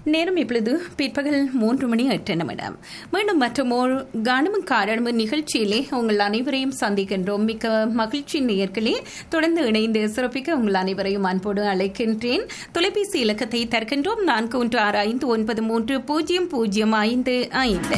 நேரம் இப்பொழுது பிற்பகல் மூன்று மணி எட்டு நிமிடம் மீண்டும் மற்றமோர் கானமும் காரணமும் நிகழ்ச்சியிலே உங்கள் அனைவரையும் சந்திக்கின்றோம் மிக்க மகிழ்ச்சி நேயர்களே தொடர்ந்து இணைந்து சிறப்பிக்க உங்கள் அனைவரையும் அன்போடு அழைக்கின்றேன் தொலைபேசி இலக்கத்தை தருகின்றோம் நான்கு ஒன்று ஆறு ஐந்து ஒன்பது மூன்று பூஜ்ஜியம் பூஜ்ஜியம் ஐந்து ஐந்து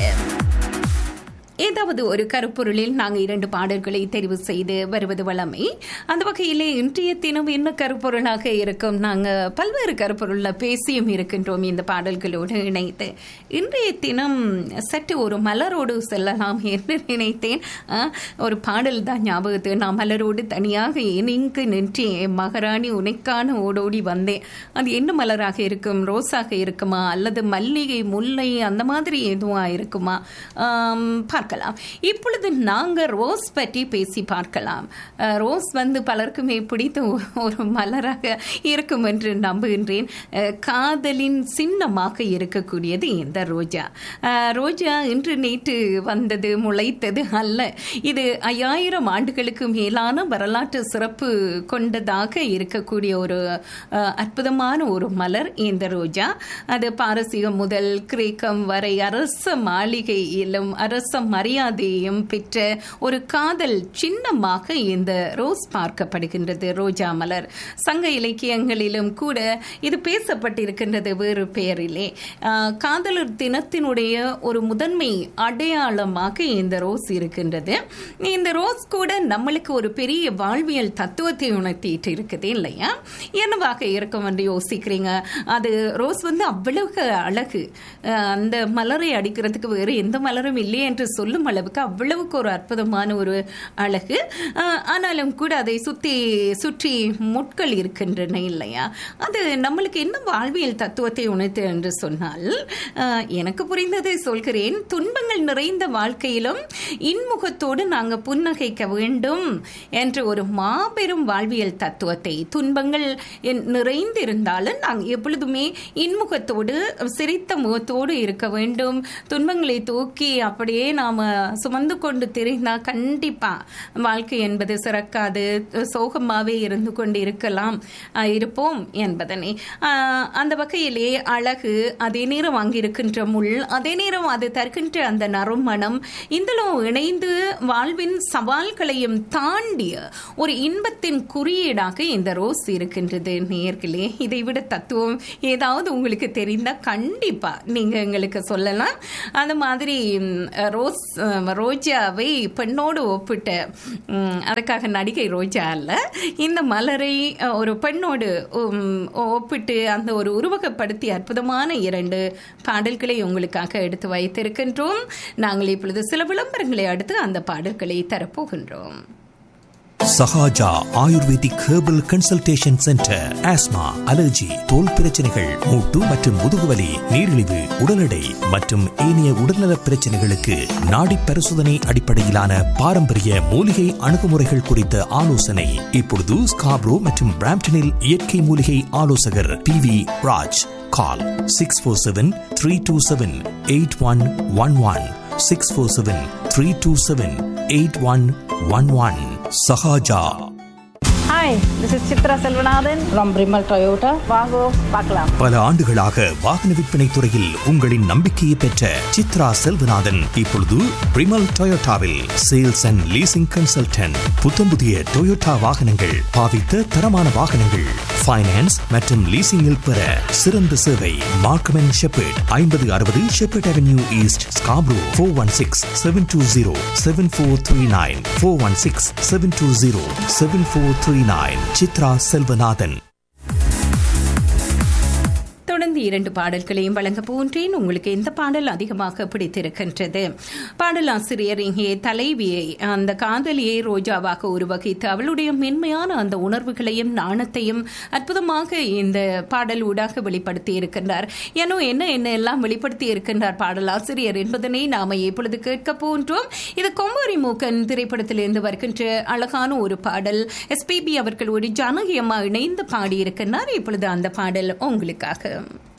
ஏதாவது ஒரு கருப்பொருளில் நாங்கள் இரண்டு பாடல்களை தெரிவு செய்து வருவது வளமை அந்த வகையிலே இன்றைய தினம் என்ன கருப்பொருளாக இருக்கும் நாங்கள் பல்வேறு கருப்பொருளில் பேசியும் இருக்கின்றோம் இந்த பாடல்களோடு இணைத்து இன்றைய தினம் சற்று ஒரு மலரோடு செல்லலாம் என்று நினைத்தேன் ஆ, ஒரு பாடல் தான் ஞாபகத்து நான் மலரோடு தனியாக இணைந்து நின்றேன் மகாராணி உனைக்கான ஓடோடி வந்தேன் அது என்ன மலராக இருக்கும் ரோஸாக இருக்குமா அல்லது மல்லிகை முல்லை அந்த மாதிரி எதுவா இருக்குமா ஆம், பார்க்கலாம் இப்பொழுது நாங்க ரோஸ் பற்றி பேசி பார்க்கலாம் அஹ், ரோஸ் வந்து பலருக்குமே பிடித்த ஒரு- ஒரு மலராக இருக்கும் என்று நம்புகின்றேன் அஹ், காதலின் சின்னமாக இருக்கக்கூடியது இந்த ரோஜா அஹ், ரோஜா இன்று நேற்று வந்தது முளைத்தது அல்ல இது ஐயாயிரம் ஆண்டுகளுக்கு மேலான வரலாற்று சிறப்பு கொண்டதாக இருக்கக்கூடிய ஒரு அஹ், அற்புதமான ஒரு மலர் இந்த ரோஜா அது பாரசீகம் முதல் கிரேக்கம் வரை அரச மாளிகையிலும் அரச மரியாதையும் பெற்ற ஒரு காதல் சின்னமாக இந்த ரோஸ் பார்க்கப்படுகின்றது ரோஜா மலர் சங்க இலக்கியங்களிலும் கூட இது பேசப்பட்டிருக்கின்றது வேறு பெயரிலே ஆஹ், காதலர் தினத்தினுடைய ஒரு முதன்மை அடையாளமாக இந்த ரோஸ் இருக்கின்றது இந்த ரோஸ் கூட நம்மளுக்கு ஒரு பெரிய வாழ்வியல் தத்துவத்தை உணர்த்திட்டு இருக்குது இல்லையா என்னவாக இருக்கும் என்று யோசிக்கிறீங்க அது ரோஸ் வந்து அவ்வளவு அழகு அஹ் அந்த மலரை அடிக்கிறதுக்கு வேறு எந்த மலரும் இல்லை என்று சொல்லும் அளவுக்கு அவ்வளவுக்கு ஒரு அற்புதமான ஒரு அழகு அஹ் ஆனாலும் கூட அதை சுத்தி சுற்றி முட்கள் இருக்கின்றன இல்லையா அது நம்மளுக்கு என்ன வாழ்வியல் தத்துவத்தை உணர்த்து என்று சொன்னால் அஹ் எனக்கு புரிந்ததை சொல்கிறேன் துன்பங்கள் நிறைந்த வாழ்க்கையிலும் இன்முகத்தோடு நாங்கள் புன்னகைக்க வேண்டும் என்ற ஒரு மாபெரும் வாழ்வியல் தத்துவத்தை துன்பங்கள் என்- நிறைந்திருந்தாலும் நாங்கள் எப்பொழுதுமே இன்முகத்தோடு சிரித்த முகத்தோடு இருக்க வேண்டும் துன்பங்களை தூக்கி அப்படியே நாம் சுமந்து கொண்டு தெரிந்தால் கண்டிப்பாக வாழ்க்கை என்பது சிறக்காது சோகமாகவே இருந்து கொண்டு இருக்கலாம் அஹ், இருப்போம் என்பதனை அஹ், அந்த வகையிலே அழகு அதே நேரம் அங்கிருக்கின்ற முள் அதே நேரம் அது தருகின்ற அந்த நறுமணம் இந்தலும் இணைந்து வாழ்வின் சவால்களையும் தாண்டிய ஒரு இன்பத்தின் குறியீடாக இந்த ரோஸ் இருக்கின்றது நேர்களே இதை விட தத்துவம் ஏதாவது உங்களுக்கு தெரிந்தால் கண்டிப்பா நீங்க எங்களுக்கு சொல்லலாம் அந்த மாதிரி ம், ரோஸ் ம், ரோஜாவை பெண்ணோடு ஒப்பிட்ட ம், அதுக்காக நடிகை ரோஜா அல்ல இந்த மலரை அ, ஒரு பெண்ணோடு உம், ஒப்பிட்டு அந்த ஒரு உருவகப்படுத்தி அற்புதமான இரண்டு பாடல்களை உங்களுக்காக எடுத்து வைத்திருக்கின்றோம் நாங்கள் இப்பொழுது சில விளம்பரங்களை அடுத்து அந்த பாடல்களை தரப்போகின்றோம் Sahaja ayurvedic herbal consultation centre asthma allergy தோல் பிரச்சனைகள் மூட்டு மற்றும் முதுகுவலி நீரிழிவு உடல் எடை மற்றும் ஏனைய உடல்நலப் பிரச்சனைகளுக்கு நாடி பரிசோதனை அடிப்படையிலான பாரம்பரிய மூலிகை அணுகுமுறைகள் குறித்த ஆலோசனை இப்பொழுது ஸ்காப்ரோ மற்றும் பிராம்டனில் இயற்கை மூலிகை ஆலோசகர் P V Raj call six four seven three two seven eight one one one six four seven three two seven eight one one one Sahaja Hi, this is Chitra Selvanathan from Brimal Toyota. வாங்கோ பார்க்கலாம் பல ஆண்டுகளாக வாகன விற்பனை துறையில் உங்களின் நம்பிக்கையை பெற்ற சித்ரா செல்வநாதன் இப்பொழுது பிரிமல் டொயோட்டாவில் சேல்ஸ் அண்ட் லீசிங் கன்சல்டன்ட் புத்தம்புதிய டொயோட்டா வாகனங்கள் பாவித்த தரமான வாகனங்கள் ஃபைனான்ஸ் மற்றும் லீசிங்கில் பெற சிறந்த சேவை மார்க்கம் அண்ட் ஷெப்பர்ட் ஐம்பது அறுபது Sheppard avenue east Scarborough four one six seven two zero seven four three nine four one six seven two zero seven four three nine Chitra Selvanathan தொடர்ந்து இரண்டு பாடல்களையும் வழங்க போன்றேன் உங்களுக்கு எந்த பாடல் அதிகமாக பிடித்திருக்கின்றது பாடலாசிரியர் இங்கே தலைவியை அந்த காதலியை ரோஜாவாக உருவகித்து அவளுடைய மென்மையான அந்த உணர்வுகளையும் நாணத்தையும் அற்புதமாக இந்த பாடல் ஊடாக வெளிப்படுத்தி இருக்கின்றார் ஏனோ என்ன என்ன எல்லாம் வெளிப்படுத்தி இருக்கின்றார் பாடலாசிரியர் என்பதனை நாம இப்பொழுது கேட்க போன்றோம் இது கொம்பரி மூக்கன் திரைப்படத்திலிருந்து வருகின்ற அழகான ஒரு பாடல் எஸ்பிபி அவர்களோடு ஜானகி அம்மா இணைந்து பாடியிருக்கின்றார் இப்பொழுது அந்த பாடல் உங்களுக்காக